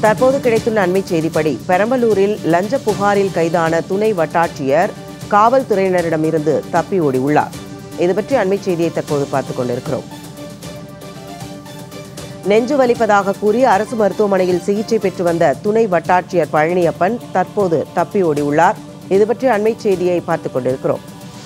தற்போது கிடைத்துள்ள அண்மை செய்திப்படி பெரம்பலூரில் லஞ்ச புகாரில் கைதான துணை வட்டாட்சியர் காவல்துறையினரிடமிருந்து தப்பி ஓடியுள்ளார் இது பற்றி அண்மை செய்தியை தற்போது பார்த்துக் கொண்டிருக்கிறோம் நெஞ்சு வலிப்பதாக கூறி அரசு மருத்துவமனையில் சிகிச்சை பெற்று வந்த துணை வட்டாட்சியர் பழனியப்பன் தற்போது தப்பி ஓடியுள்ளார் இது பற்றி அண்மை செய்தியை பார்த்துக் கொண்டிருக்கிறோம்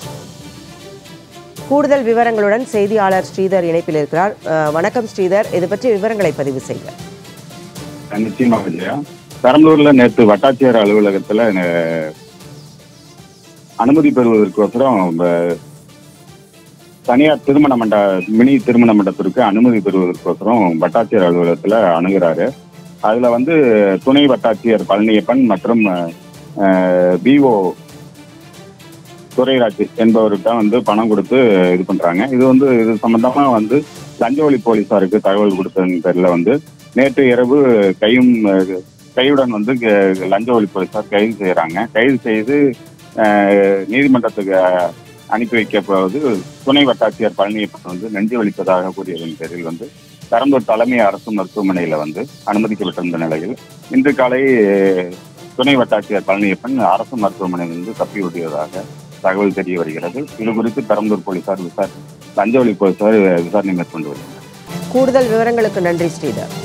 கூடுதல் விவரங்களுடன் செய்தியாளர் ஸ்ரீதர் இணைப்பில் இருக்கிறார் அஹ், வணக்கம் ஸ்ரீதர் இது பற்றி விவரங்களை பதிவு செய்க நிச்சயமாக விஜயா பெரம்பலூர்ல நேற்று வட்டாட்சியர் அலுவலகத்துல அஹ், அனுமதி பெறுவதற்கோசரம் அஹ், தனியார் திருமண மண்ட மினி திருமண மண்டபத்திற்கு அனுமதி பெறுவதற்கோசரம் வட்டாட்சியர் அலுவலகத்துல அணுகிறாரு அதுல வந்து துணை வட்டாட்சியர் பழனியப்பன் மற்றும் பிஓ துரைராஜ் என்பவர்கிட்ட வந்து பணம் கொடுத்து இது பண்றாங்க இது வந்து இது சம்பந்தமா வந்து லஞ்ச ஒழி போலீசாருக்கு தகவல் கொடுத்ததன் பேர்ல வந்து நேற்று இரவு கையும் அஹ், கையுடன் வந்து க- லஞ்ச ஒழி போலீசார் கைது செய்யறாங்க கைது செய்து அஹ், நீதிமன்றத்துக்கு அஹ், அனுப்பி வைக்கப்படுவது துணை வட்டாட்சியர் பழனியப்பன் வந்து நெஞ்சு வலிப்பதாக கூறியதன் பேரில் வந்து பெரம்பூர் தலைமை அரசு மருத்துவமனையில வந்து அனுமதிக்கப்பட்டிருந்த நிலையில் இன்று காலை அஹ், துணை வட்டாட்சியர் பழனியப்பன் அரசு மருத்துவமனையிலிருந்து தப்பி ஓடியதாக தகவல் தெரிய வருகிறது இது குறித்து பெரம்பூர் போலீசார் விசாரணை லஞ்ச ஒழி போலீசார் விசாரணை மேற்கொண்டு வருகின்றனர் கூடுதல் விவரங்களுக்கு நன்றி ஸ்ரீதர்